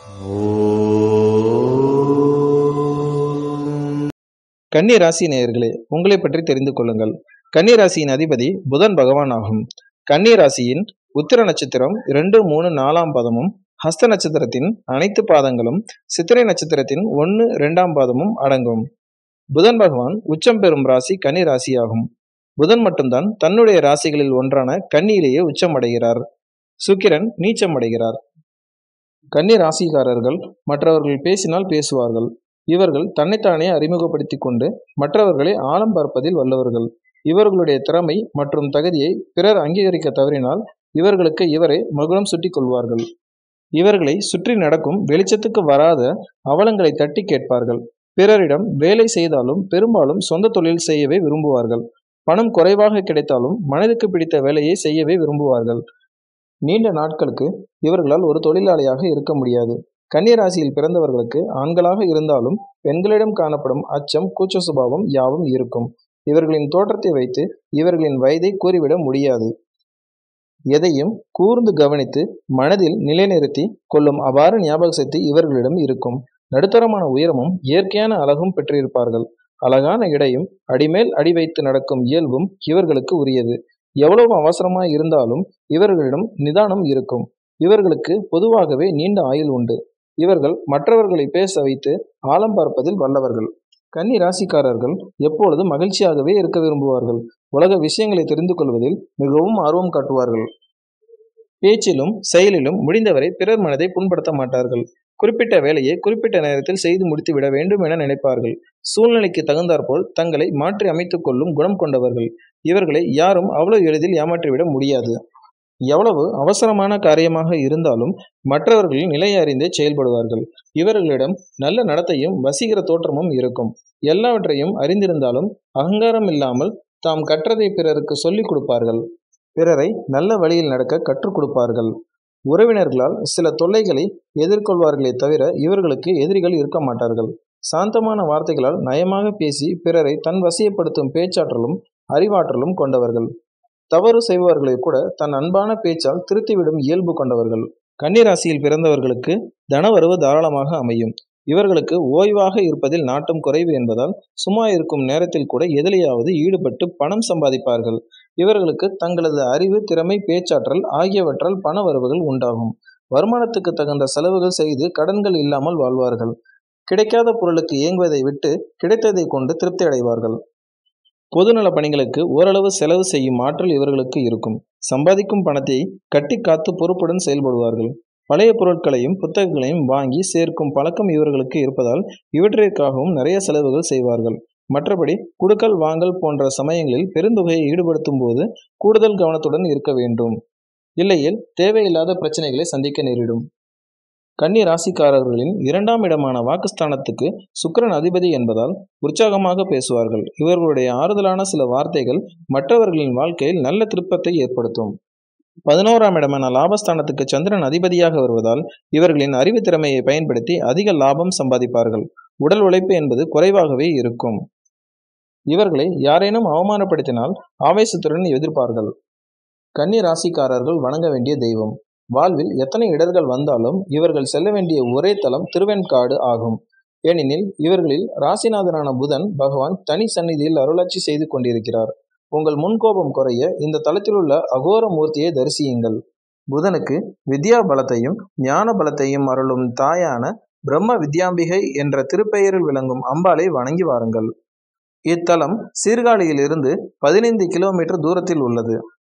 கன்னி ராசி நேயர்களே உங்களை பற்றி தெரிந்து கொள்ளுங்கள் கன்னி ராசியின் அதிபதி புதன் பகவான் ஆகும் கன்னி ராசியின் உத்திர நட்சத்திரம் இரண்டு மூணு நாலாம் பாதமும் ஹஸ்த நட்சத்திரத்தின் அனைத்து பாதங்களும் சித்திரை நட்சத்திரத்தின் ஒன்று இரண்டாம் பாதமும் அடங்கும் புதன் பகவான் உச்சம் பெறும் ராசி கன்னி ராசியாகும் புதன் மட்டும்தான் தன்னுடைய ராசிகளில் ஒன்றான கன்னியிலேயே உச்சம் அடைகிறார் சுக்கிரன் நீச்சம் அடைகிறார் கன்னி ராசிக்காரர்கள் மற்றவர்கள் பேசினால் பேசுவார்கள் இவர்கள் தன்னைத்தானே அறிமுகப்படுத்திக் கொண்டு மற்றவர்களை ஆழம் பார்ப்பதில் வல்லவர்கள் இவர்களுடைய திறமை மற்றும் தகுதியை பிறர் அங்கீகரிக்க தவறினால் இவர்களுக்கு இவரை மகுடம் சுட்டிக் கொள்வார்கள் இவர்களை சுற்றி நடக்கும் வெளிச்சத்துக்கு வராத அவலங்களை தட்டி கேட்பார்கள் பிறரிடம் வேலை செய்தாலும் பெரும்பாலும் சொந்த தொழில் செய்யவே விரும்புவார்கள் பணம் குறைவாக கிடைத்தாலும் மனதுக்கு பிடித்த வேலையை செய்யவே விரும்புவார்கள் நீண்ட நாட்களுக்கு இவர்களால் ஒரு தொழிலாளியாக இருக்க முடியாது கன்னிராசியில் பிறந்தவர்களுக்கு ஆண்களாக இருந்தாலும் பெண்களிடம் காணப்படும் அச்சம் கூச்ச சுபாவம் யாவும் இருக்கும் இவர்களின் தோற்றத்தை வைத்து இவர்களின் வயதை கூறிவிட முடியாது எதையும் கூர்ந்து கவனித்து மனதில் நிலைநிறுத்தி கொள்ளும் அபார ஞாபக சக்தி இவர்களிடம் இருக்கும் நடுத்தரமான உயரமும் இயற்கையான அழகும் பெற்றிருப்பார்கள் அழகான இடையும் அடிமேல் அடி வைத்து நடக்கும் இயல்பும் இவர்களுக்கு உரியது எவ்வளவு அவசரமாய் இருந்தாலும் இவர்களிடம் நிதானம் இருக்கும் இவர்களுக்கு பொதுவாகவே நீண்ட ஆயுள் உண்டு இவர்கள் மற்றவர்களை பேச வைத்து ஆழம் பார்ப்பதில் வல்லவர்கள் கன்னி ராசிக்காரர்கள் எப்பொழுதும் மகிழ்ச்சியாகவே இருக்க விரும்புவார்கள் உலக விஷயங்களை தெரிந்து கொள்வதில் மிகவும் ஆர்வம் காட்டுவார்கள் பேச்சிலும் செயலிலும் முடிந்தவரை பிறர் மனதை புண்படுத்த மாட்டார்கள் குறிப்பிட்ட வேலையை குறிப்பிட்ட நேரத்தில் செய்து முடித்து விட வேண்டும் என நினைப்பார்கள் சூழ்நிலைக்கு தகுந்தாற்போல் தங்களை மாற்றி அமைத்துக் கொள்ளும் குணம் கொண்டவர்கள் இவர்களை யாரும் அவ்வளவு எளிதில் ஏமாற்றிவிட முடியாது எவ்வளவு அவசரமான காரியமாக இருந்தாலும் மற்றவர்களின் நிலை அறிந்தே செயல்படுவார்கள் இவர்களிடம் நல்ல நடத்தையும் வசீகர தோற்றமும் இருக்கும் எல்லாவற்றையும் அறிந்திருந்தாலும் அகங்காரம் இல்லாமல் தாம் கற்றதை பிறருக்கு சொல்லிக் கொடுப்பார்கள் பிறரை நல்ல வழியில் நடக்க கற்றுக் கொடுப்பார்கள் உறவினர்களால் சில தொல்லைகளை எதிர்கொள்வார்களே தவிர இவர்களுக்கு எதிரிகள் இருக்க மாட்டார்கள் சாந்தமான வார்த்தைகளால் நயமாக பேசி பிறரை தன் வசியப்படுத்தும் பேச்சாற்றலும் அறிவாற்றலும் கொண்டவர்கள் தவறு செய்பவர்களை கூட தன் அன்பான பேச்சால் திருத்திவிடும் இயல்பு கொண்டவர்கள் கன்னிராசியில் பிறந்தவர்களுக்கு தனவரவு தாராளமாக அமையும் இவர்களுக்கு ஓய்வாக இருப்பதில் நாட்டம் குறைவு என்பதால் சும்மா இருக்கும் நேரத்தில் கூட எதிலையாவது ஈடுபட்டு பணம் சம்பாதிப்பார்கள் இவர்களுக்கு தங்களது அறிவு திறமை பேச்சாற்றல் ஆகியவற்றால் பண வரவுகள் உண்டாகும் வருமானத்துக்கு தகுந்த செலவுகள் செய்து கடன்கள் இல்லாமல் வாழ்வார்கள் கிடைக்காத பொருளுக்கு இயங்குவதை விட்டு கிடைத்ததை கொண்டு திருப்தி அடைவார்கள் பொதுநல பணிகளுக்கு ஓரளவு செலவு செய்யும் ஆற்றல் இவர்களுக்கு இருக்கும் சம்பாதிக்கும் பணத்தை கட்டி காத்து பொறுப்புடன் செயல்படுவார்கள் பழைய பொருட்களையும் புத்தகங்களையும் வாங்கி சேர்க்கும் பழக்கம் இவர்களுக்கு இருப்பதால் இவற்றிற்காகவும் நிறைய செலவுகள் செய்வார்கள் மற்றபடி குடுக்கல் வாங்கல் போன்ற சமயங்களில் பெருந்தொகையை ஈடுபடுத்தும் போது கூடுதல் கவனத்துடன் இருக்க வேண்டும் இல்லையில் தேவையில்லாத பிரச்சனைகளை சந்திக்க நேரிடும் கன்னி ராசிக்காரர்களின் இரண்டாம் இடமான வாக்குஸ்தானத்துக்கு சுக்கிரன் அதிபதி என்பதால் உற்சாகமாக பேசுவார்கள் இவர்களுடைய ஆறுதலான சில வார்த்தைகள் மற்றவர்களின் வாழ்க்கையில் நல்ல திருப்பத்தை ஏற்படுத்தும் பதினோராம் இடமான லாபஸ்தானத்துக்கு சந்திரன் அதிபதியாக வருவதால் இவர்களின் அறிவு திறமையை பயன்படுத்தி அதிக லாபம் சம்பாதிப்பார்கள் உடல் உழைப்பு என்பது குறைவாகவே இருக்கும் இவர்களை யாரேனும் அவமானப்படுத்தினால் ஆவேசத்துடன் எதிர்ப்பார்கள் கன்னி ராசிக்காரர்கள் வணங்க வேண்டிய தெய்வம் வாழ்வில் எத்தனை இடர்கள் வந்தாலும் இவர்கள் செல்ல வேண்டிய ஒரே தலம் திருவெண்காடு ஆகும் ஏனெனில் இவர்களில் ராசிநாதனான புதன் பகவான் தனி சந்நிதியில் அருளாட்சி செய்து கொண்டிருக்கிறார் உங்கள் முன்கோபம் குறைய இந்த தலத்தில் உள்ள அகோர மூர்த்தியை தரிசியுங்கள் புதனுக்கு வித்யா பலத்தையும் ஞான பலத்தையும் அருளும் தாயான பிரம்ம வித்யாம்பிகை என்ற திருப்பெயரில் விளங்கும் அம்பாளை வணங்கி வாருங்கள் இத்தலம் சீர்காழியிலிருந்து பதினைந்து கிலோமீட்டர் தூரத்தில் உள்ளது